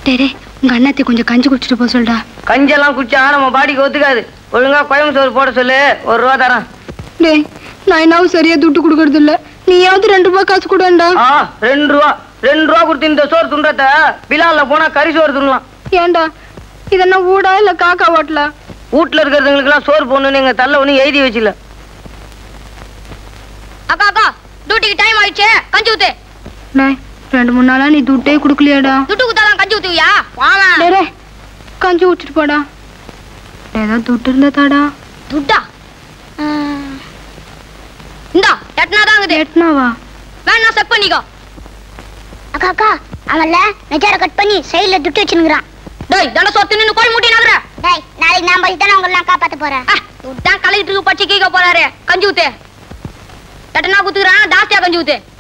டேய் டேய், உங்க அண்ணாத்தி கொஞ்சம் கஞ்சி குடிச்சிட்டு போக சொல்டா கஞ்செல்லாம் குடிச்சா நம்ம பாடிக்கு ஒத்துக்காது ஒழுங்கா குழம்பு சோறு போட சொல்லு ஒரு ரூபா தரேன் டேய் நான் என்னாவும் சரியா துட்டு கொடுக்கறது இல்ல நீயாவது ரெண்டு ரூபாய் காசு கொடுண்டா ஆ ரெண்டு ரூபா ரெண்டு ரூபா கொடுத்து இந்த சோறு துண்டத்த பிலால்ல போனா கறி சோறு துண்ணலாம் ஏன்டா இதென்ன ஊடா இல்ல காக்கா ஓட்டலா வீட்டுல இருக்கிறவங்களுக்குலாம் சோறு போடணும்னு எங்க தள்ள ஒன்றும் எழுதி வச்சுல அக்கா அக்கா டியூட்டிக்கு டைம் ஆயிடுச்சு கஞ்சி ஊத்து டேய் ரெண்டு மூணு நாளா நீ துட்டே கொடுக்கலையாடா துட்டு குத்தாதான் கஞ்சி ஊத்துவியா வாமா டேய் டேய், கஞ்சி குடிச்சிட்டு போடா ஏதோ துட்டு இருந்தா தாடா துட்டா இந்தா எட்டனா தான் இருக்குது எட்னாவா வேணா செக் பண்ணிக்கோ அக்கா அக்கா அவன்ல நெஜார கட் பண்ணி சைடுல துட்டு வச்சுனுக்குறான் டேய் தண்ட சொத்து நின்னு கோழி முட்டி நகர டேய் நாளைக்கு நான் பசி தானே உங்களெல்லாம் காப்பாத்த போறேன் துட்டான் கலெக்டருக்கு பச்சை கேட்க போறாரு கஞ்சி ஊத்து எட்டனா குத்துக்கிறான் ஜாஸ்தியா கஞ்சி ஊத்து